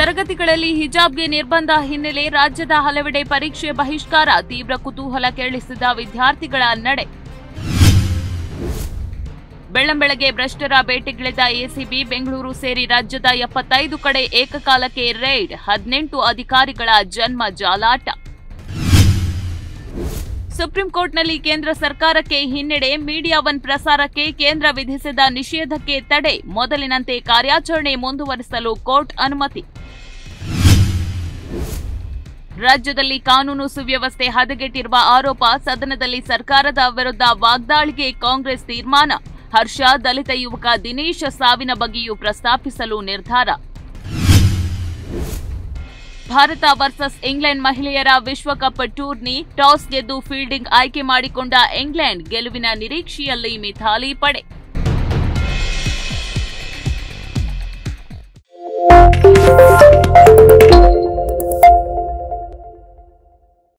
ತರಗತಿಗಳಲ್ಲಿ ಹಿಜಾಬ್ಗೆ ನಿರ್ಬಂಧ ಹಿನ್ನೆಲೆ ರಾಜ್ಯದ ಹಲವೆಡೆ ಪರೀಕ್ಷೆ ಬಹಿಷ್ಕಾರ ತೀವ್ರ ಕುತೂಹಲ ಕೇಳಿಸಿದ ವಿದ್ಯಾರ್ಥಿಗಳ ನಡೆ ಬೆಳ್ಳಂಬೆಳಗ್ಗೆ ಭ್ರಷ್ಟರ ಬೇಟೆಗಿಳಿದ ಎಸಿಬಿ ಬೆಂಗಳೂರು ಸೇರಿ ರಾಜ್ಯದ ಎಪ್ಪತ್ತೈದು ಕಡೆ ಏಕಕಾಲಕ್ಕೆ ರೈಡ್ ಹದಿನೆಂಟು ಅಧಿಕಾರಿಗಳ ಜನ್ಮ ಜಾಲಾಟ ಸುಪ್ರೀಂ ಕೋರ್ಟ್ನಲ್ಲಿ ಕೇಂದ್ರ ಸರ್ಕಾರಕ್ಕೆ ಹಿನ್ನಡೆ ಮೀಡಿಯಾ ಒನ್ ಪ್ರಸಾರಕ್ಕೆ ಕೇಂದ್ರ ವಿಧಿಸಿದ ನಿಷೇಧಕ್ಕೆ ತಡೆ ಮೊದಲಿನಂತೆ ಕಾರ್ಯಾಚರಣೆ ಮುಂದುವರಿಸಲು ಕೋರ್ಟ್ ಅನುಮತಿ ರಾಜ್ಯದಲ್ಲಿ ಕಾನೂನು ಸುವ್ಯವಸ್ಥೆ ಹದಗೆಟ್ಟಿರುವ ಆರೋಪ ಸದನದಲ್ಲಿ ಸರ್ಕಾರದ ವಿರುದ್ಧ ವಾಗ್ದಾಳಿಗೆ ಕಾಂಗ್ರೆಸ್ ತೀರ್ಮಾನ ಹರ್ಷ ದಲಿತ ಯುವಕ ದಿನೇಶ್ ಸಾವಿನ ಬಗ್ಗೆಯೂ ಪ್ರಸ್ತಾಪಿಸಲು ನಿರ್ಧಾರ ಭಾರತ ವರ್ಸಸ್ ಇಂಗ್ಲೆಂಡ್ ಮಹಿಳೆಯರ ವಿಶ್ವಕಪ್ ಟೂರ್ನಿ ಟಾಸ್ ಗೆದ್ದು ಫೀಲ್ಡಿಂಗ್ ಆಯ್ಕೆ ಮಾಡಿಕೊಂಡ ಇಂಗ್ಲೆಂಡ್ ಗೆಲುವಿನ ನಿರೀಕ್ಷೆಯಲ್ಲಿ ಮಿಥಾಲಿ ಪಡೆ